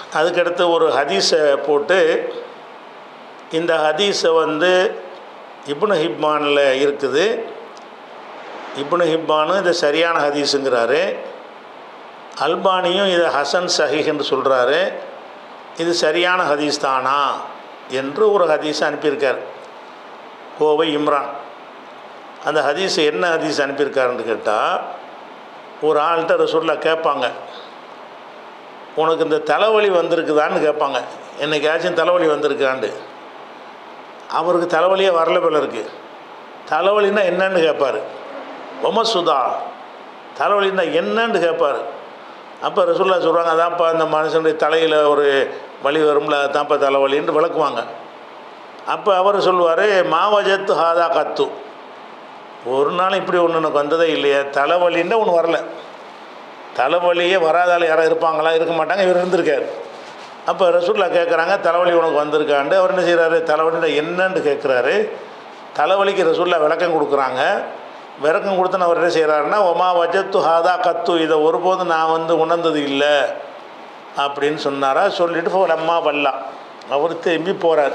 அதுக்கடுத்து ஒரு ஹதீஸை போட்டு இந்த ஹதீஸை வந்து இப்னு ஹிப்பானில் இருக்குது இப்னு ஹிப்பானு இது சரியான ஹதீஸுங்கிறாரு அல்பானியும் இதை ஹசன் சஹீஹ் என்று சொல்கிறாரு இது சரியான ஹதீஸ் தானா என்று ஒரு ஹதீஸ் அனுப்பியிருக்கார் கோவை இம்ரான் அந்த ஹதீஸ் என்ன ஹதீஸ் அனுப்பியிருக்காருன்னு கேட்டால் ஒரு ஆள்கிட்ட ரசூல்லா கேட்பாங்க உனக்கு இந்த தலைவலி வந்திருக்குதான்னு கேட்பாங்க என்னைக்காச்சும் தலைவலி வந்திருக்காண்டு அவருக்கு தலைவலியே வரல போல இருக்குது தலைவலின்னா என்னன்னு கேட்பார் பொம்ம சுதா தலைவலின்னா என்னன்னு கேட்பார் அப்போ ரசூல்லா சொல்கிறாங்க அதான்ப்பா இந்த மனுஷனுடைய தலையில் ஒரு வலி வரும்ல அதான்ப்பா தலைவலின்னு விளக்குவாங்க அப்போ அவர் சொல்லுவார் மாவஜத்து ஹாதா கத்து ஒரு நாள் இப்படி ஒன்று எனக்கு வந்ததே இல்லையா தலைவலின்னா ஒன்று வரல தலைவலியே வராதால யாரும் இருப்பாங்களா இருக்க மாட்டாங்க இவர் இருந்திருக்கார் அப்போ ரசூல்லா கேட்குறாங்க தலைவலி உனக்கு வந்திருக்காண்டு அவர் என்ன செய்கிறாரு தலைவலின்னா என்னன்னு கேட்குறாரு தலைவலிக்கு ரசூல்லா விளக்கம் கொடுக்குறாங்க விளக்கம் கொடுத்து அவர் என்ன செய்கிறாருன்னா ஒமா வஜத்து ஹாதா கத்து இதை ஒருபோதும் நான் வந்து உணர்ந்தது இல்லை அப்படின்னு சொன்னாரா சொல்லிட்டு போ அம்மா வல்லா அவர் திரும்பி போகிறார்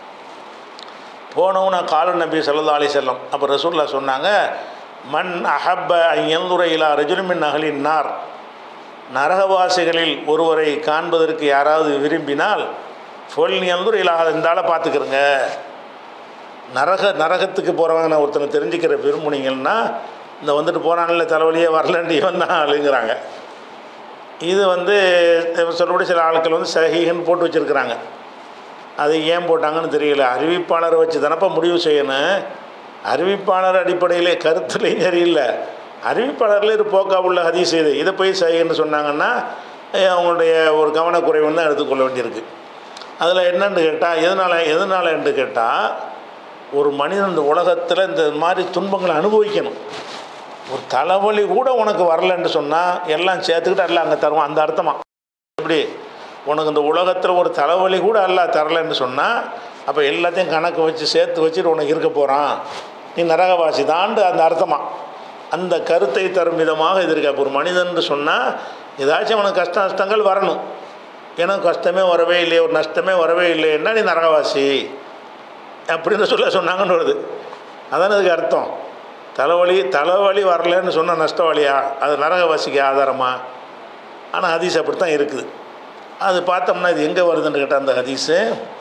போனவன கால நபி சல்லா அலி செல்லம் அப்போ ரசூல்லா சொன்னாங்க மண் அஹப்ப ஐயந்துரை இலா ரஜுலுமின் அகலின் நார் நரகவாசிகளில் ஒருவரை காண்பதற்கு யாராவது விரும்பினால் ஃபொல் எந்தூர் இலா இந்த ஆளை பார்த்துக்கிறங்க நரக நரகத்துக்கு போகிறவங்க நான் ஒருத்தனை தெரிஞ்சுக்கிற விரும்புனீங்கன்னா இந்த வந்துட்டு போனான்ல தலைவலியே வரலன்ட்டு இவன் தான் ஆளுங்கிறாங்க இது வந்து சொல்லப்படி சில ஆட்கள் வந்து சஹீகன்னு போட்டு வச்சுருக்குறாங்க அது ஏன் போட்டாங்கன்னு தெரியல அறிவிப்பாளரை வச்சு தானப்பா முடிவு செய்யணும் அறிவிப்பாளர் அடிப்படையிலே கருத்துலேயும் சரியில்லை அறிவிப்பாளரில் இது போக்கா உள்ள ஹதீஸ் இது இதை போய் சஹீன்னு சொன்னாங்கன்னா அவங்களுடைய ஒரு கவனக்குறைவுன்னு தான் எடுத்துக்கொள்ள வேண்டியிருக்கு அதில் என்னன்னு கேட்டால் எதனால் எதனால் என்று கேட்டால் ஒரு மனிதன் இந்த உலகத்தில் இந்த மாதிரி துன்பங்களை அனுபவிக்கணும் ஒரு தலைவலி கூட உனக்கு வரலன்னு சொன்னால் எல்லாம் சேர்த்துக்கிட்டு எல்லாம் அங்கே தருவான் அந்த அர்த்தமா எப்படி உனக்கு இந்த உலகத்தில் ஒரு தலைவலி கூட அல்ல தரலைன்னு சொன்னால் அப்போ எல்லாத்தையும் கணக்கு வச்சு சேர்த்து வச்சுட்டு உனக்கு இருக்க போகிறான் நீ நரகவாசி தாண்டு அந்த அர்த்தமா அந்த கருத்தை தரும் விதமாக இது இருக்கு அப்போ ஒரு மனிதன் சொன்னால் ஏதாச்சும் அவனுக்கு கஷ்ட நஷ்டங்கள் வரணும் எனக்கு கஷ்டமே வரவே இல்லையே ஒரு நஷ்டமே வரவே இல்லைன்னா நீ நரகவாசி அப்படின்னு சொல்ல சொன்னாங்கன்னு வருது அதானே அதுக்கு அர்த்தம் தலைவலி தலைவலி வரலன்னு சொன்ன நஷ்டவழியா அது நரகவாசிக்கு ஆதாரமா ஆனால் ஹதீஸ் அப்படி தான் இருக்குது அது பார்த்தோம்னா இது எங்கே வருதுன்னு கேட்டால் அந்த ஹதீஸு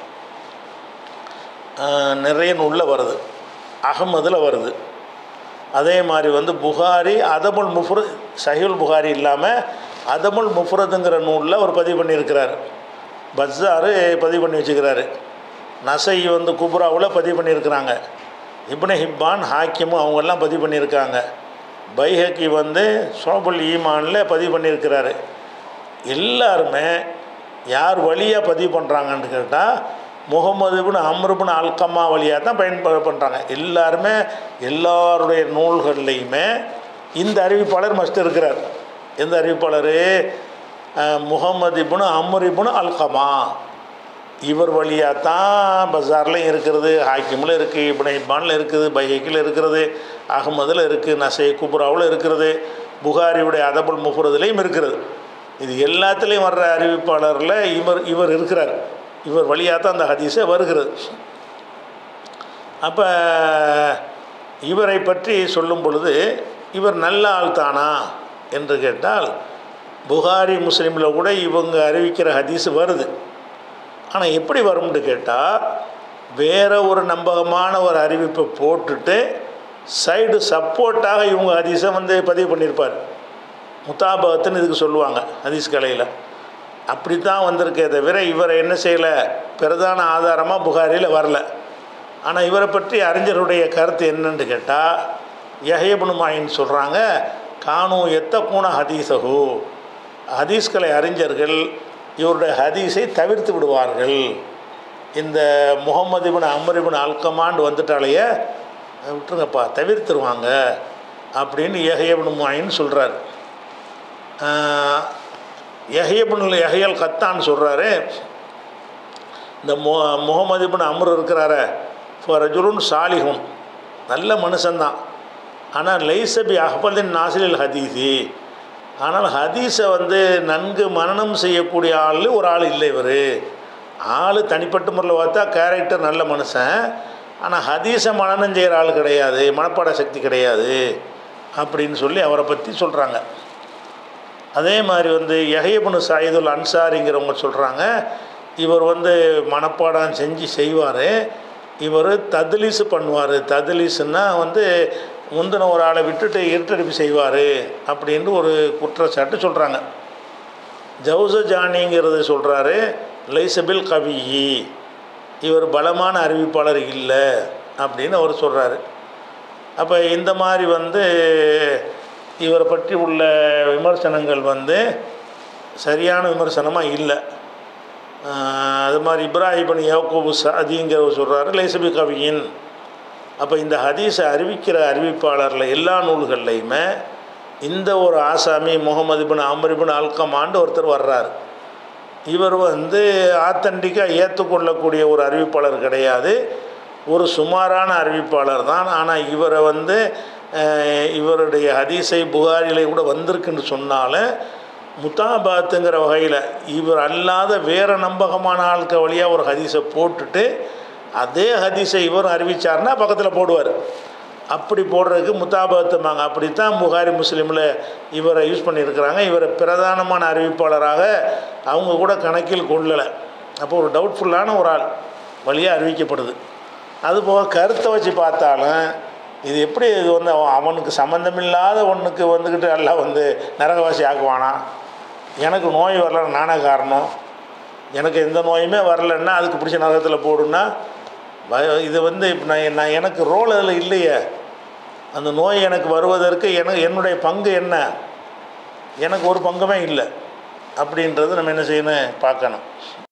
நிறைய நூலில் வருது அகமதில் வருது அதே மாதிரி வந்து புகாரி அதமுல் முஃப்ரு சஹில் புகாரி இல்லாமல் அதமுல் முஃப்ரதுங்கிற நூலில் அவர் பதிவு பண்ணியிருக்கிறார் பஸ்ஸாரு பதிவு பண்ணி வச்சுக்கிறாரு நசை வந்து குப்ராவில் பதிவு பண்ணியிருக்கிறாங்க இப்னு ஹிப்பான் ஹாக்கிமும் அவங்கெல்லாம் பதிவு பண்ணியிருக்காங்க பைஹக்கி வந்து சோபுல் ஈமானில் பதிவு பண்ணியிருக்கிறாரு எல்லாருமே யார் வழியாக பதிவு பண்ணுறாங்கன்னு கேட்டால் முகமதுபின் அம்ருபின் அல்கம்மா வழியாக தான் பயன்ப பண்ணுறாங்க எல்லாருமே எல்லாருடைய நூல்கள்லையுமே இந்த அறிவிப்பாளர் மஸ்ட் இருக்கிறார் எந்த அறிவிப்பாளர் முகமது இபுன் அம்ரிபுன் அல்கமா இவர் வழியாக தான் பஜார்லையும் இருக்கிறது ஹாக்கிமில் இருக்குது இப்னு ஹிப்பானில் இருக்குது பைஹக்கில் இருக்கிறது அகமதில் இருக்குது நசை குப்ராவில் இருக்கிறது புகாரியுடைய அதபுல் முஃபுரதுலேயும் இருக்கிறது இது எல்லாத்துலேயும் வர்ற அறிவிப்பாளரில் இவர் இவர் இருக்கிறார் இவர் வழியாக தான் அந்த ஹதீஸே வருகிறது அப்போ இவரை பற்றி சொல்லும் பொழுது இவர் நல்ல ஆள் தானா என்று கேட்டால் புகாரி முஸ்லீமில் கூட இவங்க அறிவிக்கிற ஹதீஸ் வருது ஆனால் எப்படி வரும்னு கேட்டால் வேற ஒரு நம்பகமான ஒரு அறிவிப்பை போட்டுட்டு சைடு சப்போர்ட்டாக இவங்க ஹதீஸை வந்து பதிவு பண்ணியிருப்பார் முத்தாபகத்துன்னு இதுக்கு சொல்லுவாங்க ஹதீஸ் கலையில் அப்படி தான் வந்திருக்கே தவிர இவரை என்ன செய்யலை பிரதான ஆதாரமாக புகாரியில் வரல ஆனால் இவரை பற்றி அறிஞருடைய கருத்து என்னன்னு கேட்டால் யஹேபுனுமாயின்னு சொல்கிறாங்க கானு எத்த கூண ஹதீசகு ஹதீஸ்கலை அறிஞர்கள் இவருடைய ஹதீஸை தவிர்த்து விடுவார்கள் இந்த முகமது இபின் அமரிபின் அல்கமாண்டு வந்துட்டாலேயே விட்டுருங்கப்பா தவிர்த்துருவாங்க அப்படின்னு யஹேபுனுமாயின்னு சொல்கிறார் யஹியபுன் யஹியல் கத்தான்னு சொல்கிறாரு இந்த மு முகமது இபின் அம்ரு இருக்கிறாரு ரஜுலுன் சாலிஹுன் நல்ல மனுஷன்தான் ஆனால் லைசபி அஹ்பதின் நாசிலில் ஹதீஸி ஆனால் ஹதீஸை வந்து நன்கு மனனம் செய்யக்கூடிய ஆள் ஒரு ஆள் இல்லை இவர் ஆள் தனிப்பட்ட முறையில் பார்த்தா கேரக்டர் நல்ல மனுஷன் ஆனால் ஹதீஸை மனனம் செய்கிற ஆள் கிடையாது மனப்பாட சக்தி கிடையாது அப்படின்னு சொல்லி அவரை பற்றி சொல்கிறாங்க அதே மாதிரி வந்து யஹயபுனு சாயிதுல் அன்சாரிங்கிறவங்க சொல்கிறாங்க இவர் வந்து மனப்பாடம் செஞ்சு செய்வார் இவர் தத்லீஸ் பண்ணுவார் தத்லீஸுன்னா வந்து முந்தின ஒரு ஆளை விட்டுட்டு இருட்டடிப்பு செய்வார் அப்படின்னு ஒரு குற்றச்சாட்டு சொல்கிறாங்க ஜவுச ஜானிங்கிறது சொல்கிறாரு லைசபில் கவியி இவர் பலமான அறிவிப்பாளர் இல்லை அப்படின்னு அவர் சொல்கிறாரு அப்போ இந்த மாதிரி வந்து இவரை பற்றி உள்ள விமர்சனங்கள் வந்து சரியான விமர்சனமாக இல்லை ஆஹ் அது மாதிரி இப்ராஹிபன் யோகோபு சாதிங்கிறவர் சொல்கிறாரு லைசபி கவியின் அப்போ இந்த ஹதீஸை அறிவிக்கிற அறிவிப்பாளரில் எல்லா நூல்கள்லையுமே இந்த ஒரு ஆசாமி முகமது பின் அமர் பின் அல்கமான்னு ஒருத்தர் வர்றார் இவர் வந்து ஆத்தன்டிக்காக ஏற்றுக்கொள்ளக்கூடிய ஒரு அறிவிப்பாளர் கிடையாது ஒரு சுமாரான அறிவிப்பாளர் தான் ஆனால் இவரை வந்து அஹ், இவருடைய ஹதீஸை புகாரிலே கூட வந்திருக்குன்னு சொன்னாலும் முத்தாபாத்துங்கிற வகையில் இவர் அல்லாத வேறு நம்பகமான ஆட்க வழியாக ஒரு ஹதீஸை போட்டுட்டு அதே ஹதீஸை இவரும் அறிவிச்சார்னா பக்கத்தில் போடுவார் அப்படி போடுறதுக்கு முத்தாபாத்துமாங்க அப்படித்தான் புகாரி முஸ்லீமில் இவரை யூஸ் பண்ணியிருக்கிறாங்க இவரை பிரதானமான அறிவிப்பாளராக அவங்க கூட கணக்கில் கொள்ளலை அப்போ ஒரு டவுட்ஃபுல்லான ஒரு ஆள் வழியாக அறிவிக்கப்படுது அதுபோக கருத்தை வச்சு பார்த்தாலும் இது எப்படி இது வந்து அவன் அவனுக்கு சம்மந்தமில்லாத ஒன்றுக்கு வந்துக்கிட்டு எல்லாம் வந்து நரகவாசி ஆக்குவானா எனக்கு நோய் வரல நானே காரணம் எனக்கு எந்த நோயுமே வரலன்னா அதுக்கு பிடிச்ச நரகத்தில் போடுன்னா வ- இது வந்து இப்போ நான் நான் எனக்கு ரோல் அதில் இல்லையே அந்த நோய் எனக்கு வருவதற்கு எனக்கு என்னுடைய பங்கு என்ன எனக்கு ஒரு பங்குமே இல்லை அப்படின்றது நம்ம என்ன செய்யணும் பார்க்கணும்